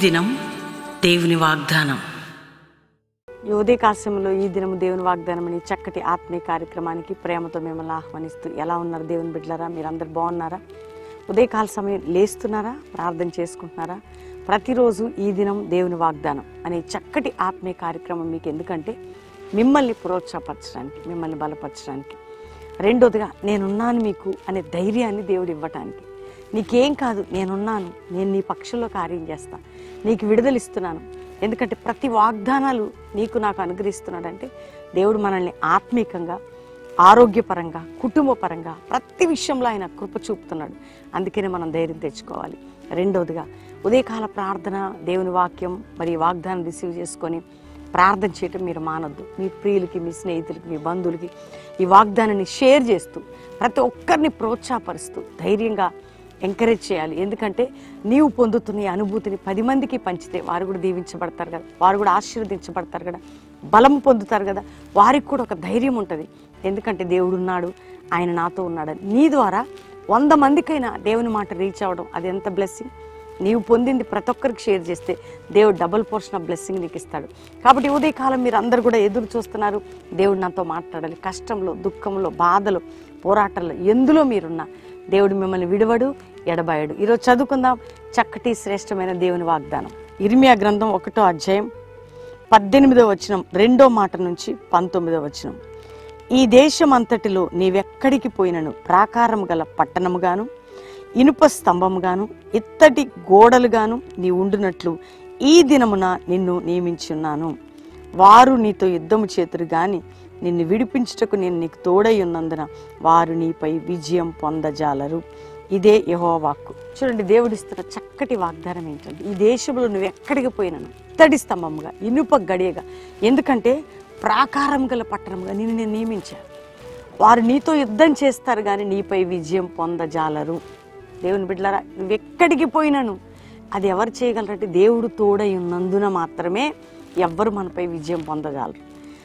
దినం దేవుని వాగ్దానం ఈ ఉదయకాశంలో ఈ దినము దేవుని వాగ్దానం అని చక్కటి ఆత్మీయ కార్యక్రమానికి ప్రేమతో మిమ్మల్ని ఆహ్వానిస్తూ ఎలా ఉన్నారు దేవుని బిడ్డలారా మీరందరు బాగున్నారా ఉదయకాల సమయం లేస్తున్నారా ప్రార్థన చేసుకుంటున్నారా ప్రతిరోజు ఈ దినం దేవుని వాగ్దానం అనే చక్కటి ఆత్మీయ కార్యక్రమం మీకు ఎందుకంటే మిమ్మల్ని ప్రోత్సాహపరచడానికి మిమ్మల్ని బలపరచడానికి రెండోదిగా నేనున్నాను మీకు అనే ధైర్యాన్ని దేవుడు ఇవ్వటానికి నీకేం కాదు నేనున్నాను నేను నీ పక్షంలో కార్యం చేస్తా నీకు విడుదలిస్తున్నాను ఎందుకంటే ప్రతి వాగ్దానాలు నీకు నాకు అనుగ్రహిస్తున్నాడంటే దేవుడు మనల్ని ఆత్మీకంగా ఆరోగ్యపరంగా కుటుంబపరంగా ప్రతి విషయంలో ఆయన కృప చూపుతున్నాడు అందుకనే మనం ధైర్యం తెచ్చుకోవాలి రెండవదిగా ఉదయకాల ప్రార్థన దేవుని వాక్యం మరి ఈ వాగ్దానం రిసీవ్ చేసుకొని ప్రార్థన చేయటం మీరు మానొద్దు మీ ప్రియులకి మీ స్నేహితులకి మీ బంధువులకి ఈ వాగ్దానాన్ని షేర్ చేస్తూ ప్రతి ఒక్కరిని ప్రోత్సాహపరుస్తూ ధైర్యంగా ఎంకరేజ్ చేయాలి ఎందుకంటే నీవు పొందుతున్న ఈ అనుభూతిని పది మందికి పంచితే వారు కూడా దీవించబడతారు కదా వారు కూడా ఆశీర్వదించబడతారు కదా బలం పొందుతారు కదా వారికి కూడా ఒక ధైర్యం ఉంటుంది ఎందుకంటే దేవుడు ఉన్నాడు ఆయన నాతో ఉన్నాడని నీ ద్వారా వంద మందికైనా దేవుని మాట రీచ్ అవ్వడం అది ఎంత బ్లెస్సింగ్ నీవు పొందింది ప్రతి ఒక్కరికి షేర్ చేస్తే దేవుడు డబుల్ పోర్షన్ ఆఫ్ బ్లెస్సింగ్ నీకు ఇస్తాడు కాబట్టి ఉదయకాలం మీరు అందరు కూడా ఎదురు చూస్తున్నారు దేవుడు నాతో మాట్లాడాలి కష్టంలో దుఃఖంలో బాధలో పోరాటాల్లో ఎందులో మీరున్నా దేవుడు మిమ్మల్ని విడవడు ఎడబాయడు ఈరోజు చదువుకుందాం చక్కటి శ్రేష్టమైన దేవుని వాగ్దానం ఇర్మియా గ్రంథం ఒకటో అధ్యాయం పద్దెనిమిదో వచనం రెండో మాట నుంచి పంతొమ్మిదో వచనం ఈ దేశం అంతటిలో నీవెక్కడికి పోయినను ప్రాకారం గల పట్టణముగాను ఇనుప స్తంభముగాను ఇత్తటి గోడలుగాను నీ ఉండునట్లు ఈ దినమున నిన్ను నియమించున్నాను వారు నీతో యుద్ధము చేతురు గాని నిన్ను విడిపించుటకు నేను నీకు తోడై ఉన్నందున వారు నీపై విజయం పొందజాలరు ఇదే యెహోవా వాక్కు చూడండి దేవుడిస్తున్న చక్కటి వాగ్దానం ఏంటంటే ఈ దేశంలో నువ్వు ఎక్కడికి పోయినను ఇత్తడి స్తంభముగా ఇనుప గడియగా ఎందుకంటే ప్రాకారం గల పట్టణముగా నిన్ను నేను నియమించాను వారు నీతో యుద్ధం చేస్తారు కానీ నీపై విజయం పొందజాలరు దేవుని బిడ్డలారా నువ్వెక్కడికి పోయినాను అది ఎవరు చేయగలరంటే దేవుడు తోడై ఉన్నందున మాత్రమే ఎవ్వరు మనపై విజయం పొందగలరు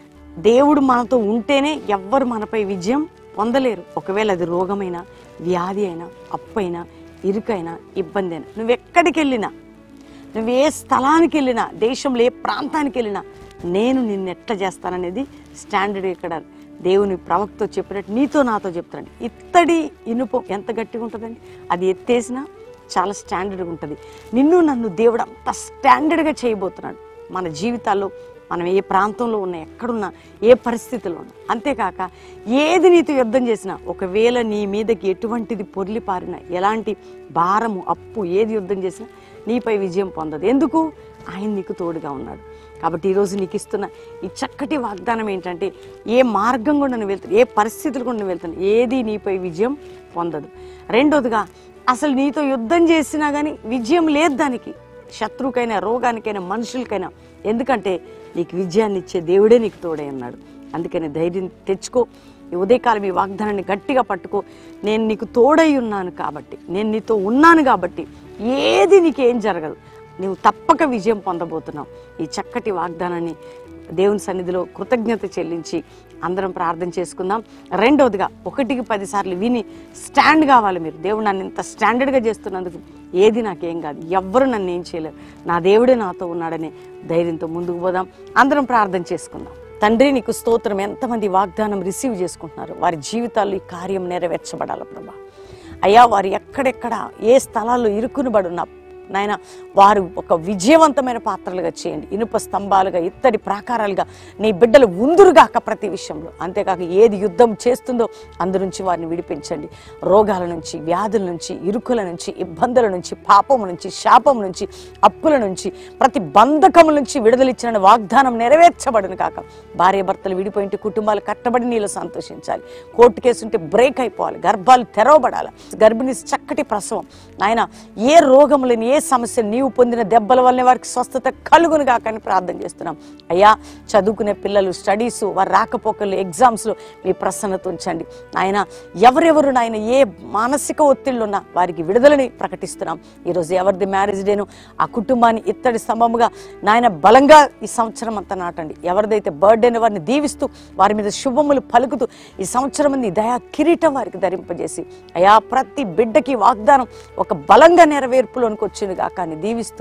దేవుడు మనతో ఉంటేనే ఎవ్వరు మనపై విజయం పొందలేరు ఒకవేళ అది రోగమైనా వ్యాధి అయినా అప్పైనా ఇరుకైనా ఇబ్బంది అయినా నువ్వెక్కడికి వెళ్ళినా నువ్వు ఏ స్థలానికి వెళ్ళినా దేశంలో ఏ ప్రాంతానికి వెళ్ళినా నేను నిన్ను ఎట్లా చేస్తాననేది స్టాండర్డ్ ఇక్కడ దేవుని ప్రవక్తో చెప్పినట్టు నీతో నాతో చెప్తాడు ఇత్తడి ఇనుప ఎంత గట్టిగా ఉంటుందండి అది ఎత్తేసినా చాలా స్టాండర్డ్గా ఉంటుంది నిన్ను నన్ను దేవుడు అంత స్టాండర్డ్గా చేయబోతున్నాడు మన జీవితాల్లో మనం ఏ ప్రాంతంలో ఉన్నా ఎక్కడున్నా ఏ పరిస్థితిలో ఉన్నా అంతేకాక ఏది నీతో యుద్ధం చేసినా ఒకవేళ నీ మీదకి ఎటువంటిది పొర్లి పారినా ఎలాంటి భారము అప్పు ఏది యుద్ధం చేసినా నీపై విజయం పొందదు ఎందుకు ఆయన నీకు తోడుగా ఉన్నాడు కాబట్టి ఈరోజు నీకు ఇస్తున్న ఈ చక్కటి వాగ్దానం ఏంటంటే ఏ మార్గం కూడా నువ్వు వెళ్తాను ఏ పరిస్థితులు కూడా నువ్వు వెళ్తాను ఏది నీపై విజయం పొందదు రెండోదిగా అసలు నీతో యుద్ధం చేసినా కానీ విజయం లేదు దానికి శత్రువుకైనా రోగానికైనా మనుషులకైనా ఎందుకంటే నీకు విజయాన్ని ఇచ్చే దేవుడే నీకు తోడే అన్నాడు అందుకని ధైర్యం తెచ్చుకో ఈ ఉదయకాలం ఈ వాగ్దానాన్ని గట్టిగా పట్టుకో నేను నీకు తోడై ఉన్నాను కాబట్టి నేను నీతో ఉన్నాను కాబట్టి ఏది నీకేం జరగదు నువ్వు తప్పక విజయం పొందబోతున్నావు ఈ చక్కటి వాగ్దానాన్ని దేవుని సన్నిధిలో కృతజ్ఞత చెల్లించి అందరం ప్రార్థన చేసుకుందాం రెండవదిగా ఒకటికి పదిసార్లు విని స్టాండ్ కావాలి మీరు దేవుడు నన్ను ఇంత స్టాండర్డ్గా చేస్తున్నందుకు ఏది నాకేం కాదు ఎవ్వరు నన్ను ఏం చేయలేరు నా దేవుడే నాతో ఉన్నాడనే ధైర్యంతో ముందుకు పోదాం అందరం ప్రార్థన చేసుకుందాం తండ్రి నీకు స్తోత్రం ఎంతమంది వాగ్దానం రిసీవ్ చేసుకుంటున్నారు వారి జీవితాల్లో ఈ కార్యం నెరవేర్చబడాలి ప్రభా అయ్యా వారు ఎక్కడెక్కడ ఏ స్థలాల్లో ఇరుకునబడున్నా నాయన వారు ఒక విజయవంతమైన పాత్రలుగా చేయండి ఇనుప స్తంభాలుగా ఇత్తడి ప్రాకారాలుగా నీ బిడ్డలు ఉందురుగాక ప్రతి విషయంలో అంతేకాక ఏది యుద్ధం చేస్తుందో అందు నుంచి వారిని విడిపించండి రోగాల నుంచి వ్యాధుల నుంచి ఇరుకుల నుంచి ఇబ్బందుల నుంచి పాపము నుంచి శాపం నుంచి అప్పుల నుంచి ప్రతి బంధకము నుంచి విడుదలిచ్చిన వాగ్దానం నెరవేర్చబడును కాక భార్య భర్తలు విడిపోయింటే కుటుంబాలు కట్టబడి నీళ్ళు సంతోషించాలి కోర్టు కేసు ఉంటే బ్రేక్ అయిపోవాలి గర్భాలు తెరవబడాలి గర్భిణి చక్కటి ప్రసవం నాయన ఏ రోగం లేని ఏ సమస్య నీవు పొందిన దెబ్బల వల్లనే వారికి స్వస్థత కలుగును కాకని ప్రార్థన చేస్తున్నాం అయ్యా చదువుకునే పిల్లలు స్టడీస్ వారి రాకపోకలు ఎగ్జామ్స్లో మీ ప్రసన్నత ఉంచండి నాయన ఎవరెవరు నాయన ఏ మానసిక ఒత్తిళ్ళు ఉన్నా వారికి విడుదలని ప్రకటిస్తున్నాం ఈరోజు ఎవరిది మ్యారేజ్ డేను ఆ కుటుంబాన్ని ఇత్తడి స్తంభముగా నాయన బలంగా ఈ సంవత్సరం అంతా నాటండి ఎవరిదైతే బర్త్డేని వారిని దీవిస్తూ వారి మీద శుభములు పలుకుతూ ఈ సంవత్సరం నీ దయా కిరీటం వారికి ధరింపజేసి అయా ప్రతి బిడ్డకి వాగ్దానం ఒక బలంగా నెరవేర్పులోనికి వచ్చింది కాక అని దీవిస్తూ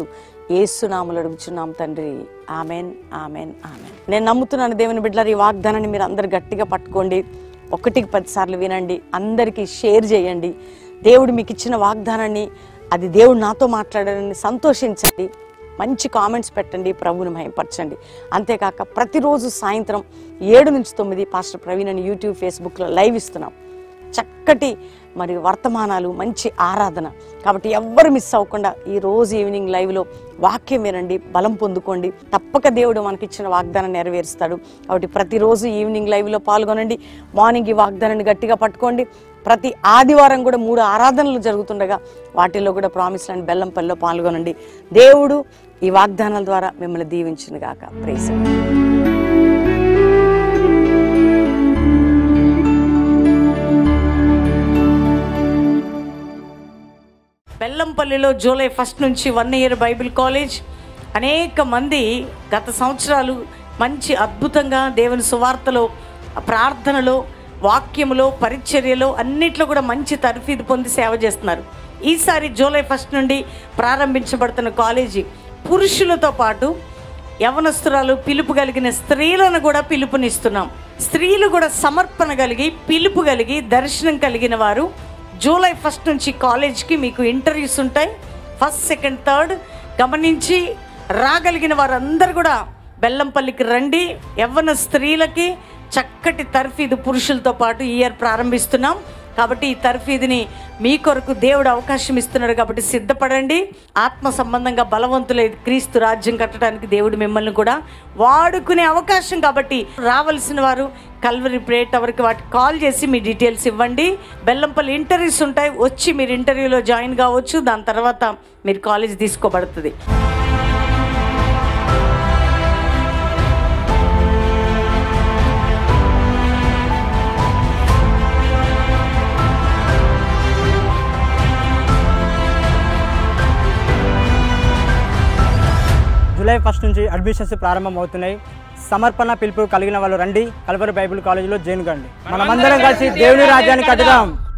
ఏసునాములు అడుగుచున్నాం తండ్రి ఆమెన్ ఆమెన్ ఆమెన్ నేను నమ్ముతున్నాను దేవుని బిడ్డలారు ఈ వాగ్దానాన్ని మీరు అందరు గట్టిగా పట్టుకోండి ఒకటికి పదిసార్లు వినండి అందరికీ షేర్ చేయండి దేవుడు మీకు ఇచ్చిన వాగ్దానాన్ని అది దేవుడు నాతో మాట్లాడారని సంతోషించండి మంచి కామెంట్స్ పెట్టండి ప్రభుని మహింపరచండి అంతేకాక ప్రతిరోజు సాయంత్రం ఏడు నుంచి తొమ్మిది పాస్టర్ ప్రవీణ్ అని యూట్యూబ్ ఫేస్బుక్లో లైవ్ ఇస్తున్నాం చక్కటి మరి వర్తమానాలు మంచి ఆరాధన కాబట్టి ఎవ్వరు మిస్ అవ్వకుండా ఈ రోజు ఈవినింగ్ లైవ్లో వాక్యం వినండి బలం పొందుకోండి తప్పక దేవుడు మనకిచ్చిన వాగ్దానం నెరవేరుస్తాడు కాబట్టి ప్రతిరోజు ఈవినింగ్ లైవ్లో పాల్గొనండి మార్నింగ్ ఈ వాగ్దానాన్ని గట్టిగా పట్టుకోండి ప్రతి ఆదివారం కూడా మూడు ఆరాధనలు జరుగుతుండగా వాటిల్లో కూడా ప్రామిస్ అండ్ బెల్లంపల్లిలో పాల్గొనండి దేవుడు ఈ వాగ్దానాల ద్వారా మిమ్మల్ని దీవించును గాక ప్రేస బెల్లంపల్లిలో జూలై ఫస్ట్ నుంచి వన్ ఇయర్ బైబిల్ కాలేజ్ అనేక మంది గత సంవత్సరాలు మంచి అద్భుతంగా దేవుని సువార్తలో ప్రార్థనలో వాక్యములో పరిచర్యలో అన్నిట్లో కూడా మంచి తర్ఫీదు పొంది సేవ చేస్తున్నారు ఈసారి జూలై ఫస్ట్ నుండి ప్రారంభించబడుతున్న కాలేజీ పురుషులతో పాటు యవనస్తురాలు పిలుపు కలిగిన స్త్రీలను కూడా పిలుపునిస్తున్నాం స్త్రీలు కూడా సమర్పణ కలిగి పిలుపు కలిగి దర్శనం కలిగిన వారు జూలై ఫస్ట్ నుంచి కాలేజ్కి మీకు ఇంటర్వ్యూస్ ఉంటాయి ఫస్ట్ సెకండ్ థర్డ్ గమనించి రాగలిగిన వారందరూ కూడా బెల్లంపల్లికి రండి యవ్వన స్త్రీలకి చక్కటి తర్ఫీదు పురుషులతో పాటు ఈ ఇయర్ ప్రారంభిస్తున్నాం కాబట్టి ఈ తర్ఫీదుని మీ కొరకు దేవుడు అవకాశం ఇస్తున్నాడు కాబట్టి సిద్ధపడండి ఆత్మ సంబంధంగా బలవంతులై క్రీస్తు రాజ్యం కట్టడానికి దేవుడు మిమ్మల్ని కూడా వాడుకునే అవకాశం కాబట్టి రావాల్సిన వారు కల్వరి ప్రే టవర్కి వాటికి కాల్ చేసి మీ డీటెయిల్స్ ఇవ్వండి బెల్లంపల్లి ఇంటర్వ్యూస్ ఉంటాయి వచ్చి మీరు ఇంటర్వ్యూలో జాయిన్ కావచ్చు దాని తర్వాత మీరు కాలేజ్ తీసుకోబడుతుంది జూలై ఫస్ట్ నుంచి అడ్మిషన్స్ ప్రారంభం అవుతున్నాయి సమర్పణ పిలుపు కలిగిన వాళ్ళు రండి కలవరి బైబిల్ కాలేజీలో జాయిన్ కండి మనమందరం కలిసి దేవుని రాజ్యాన్ని కట్టుదాం